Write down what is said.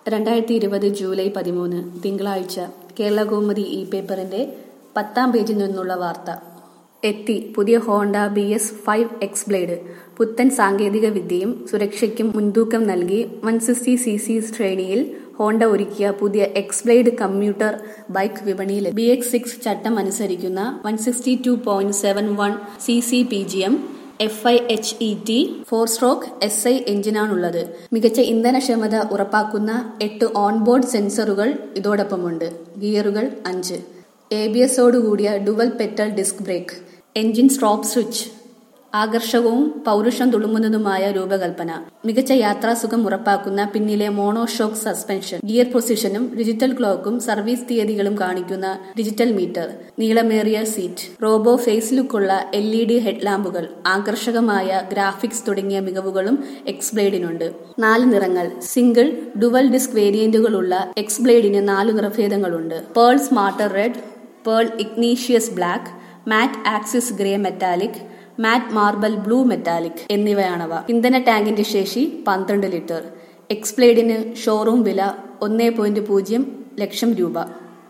രണ്ടായിരത്തി ഇരുപത് ജൂലൈ പതിമൂന്ന് തിങ്കളാഴ്ച കേരളകൗമുദി ഇ പേപ്പറിന്റെ പത്താം പേജിൽ നിന്നുള്ള വാർത്ത എത്തി പുതിയ Honda B S five X blade പുത്തൻ സാങ്കേതിക വിദ്യയും സുരക്ഷയ്ക്കും മുൻതൂക്കം നൽകി വൺ സിക്സ്റ്റി സി സി ശ്രേണിയിൽ ഹോണ്ട ഒരുക്കിയ പുതിയ എക്സ് ബ്ലേഡ് കമ്മ്യൂട്ടർ ബൈക്ക് വിപണിയിൽ ബി എക്സ് സിക്സ് ചട്ടം അനുസരിക്കുന്ന one sixty two point seven one C C P G M F I H E T four stroke S I എഞ്ചിനാണുള്ളത് മികച്ച ഇന്ധനക്ഷമത ഉറപ്പാക്കുന്ന എട്ട് ഓൺബോർഡ് സെൻസറുകൾ ഇതോടൊപ്പമുണ്ട് ഗിയറുകൾ അഞ്ച് എ ബി എസോടുകൂടിയ dual petal disc brake engine stop switch ആകർഷകവും പൗരുഷം തുളുമ്പുന്നതുമായ രൂപകൽപ്പന മികച്ച യാത്രാസുഖം ഉറപ്പാക്കുന്ന പിന്നിലെ മോണോഷോക്ക് സസ്പെൻഷൻ ഗിയർ പൊസിഷനും ഡിജിറ്റൽ ക്ലോക്കും സർവീസ് തീയതികളും കാണിക്കുന്ന ഡിജിറ്റൽ മീറ്റർ നീളമേറിയ സീറ്റ് റോബോ ഫേസ് ലുക്കുള്ള എൽ ഇ ഡി ഹെഡ്ലാമ്പുകൾ ആകർഷകമായ ഗ്രാഫിക്സ് തുടങ്ങിയ മികവുകളും എക്സ്ബ്ലേഡിനുണ്ട് നാല് നിറങ്ങൾ സിംഗിൾ ഡുവൽ ഡിസ്ക് വേരിയന്റുകളുള്ള എക്സ്ബ്ലേഡിന് നാലു നിറഭേദങ്ങളുണ്ട് pearl smarter red pearl igneous black matte axis grey metallic matte marble blue metallic എന്നിവയാണവ ഇന്ധന ടാങ്കിന്റെ ശേഷി പന്ത്രണ്ട് ലിറ്റർ എക്സ്പ്ലേഡിന് ഷോറൂം വില ഒന്നേ പോയിന്റ് പൂജ്യം ലക്ഷം രൂപ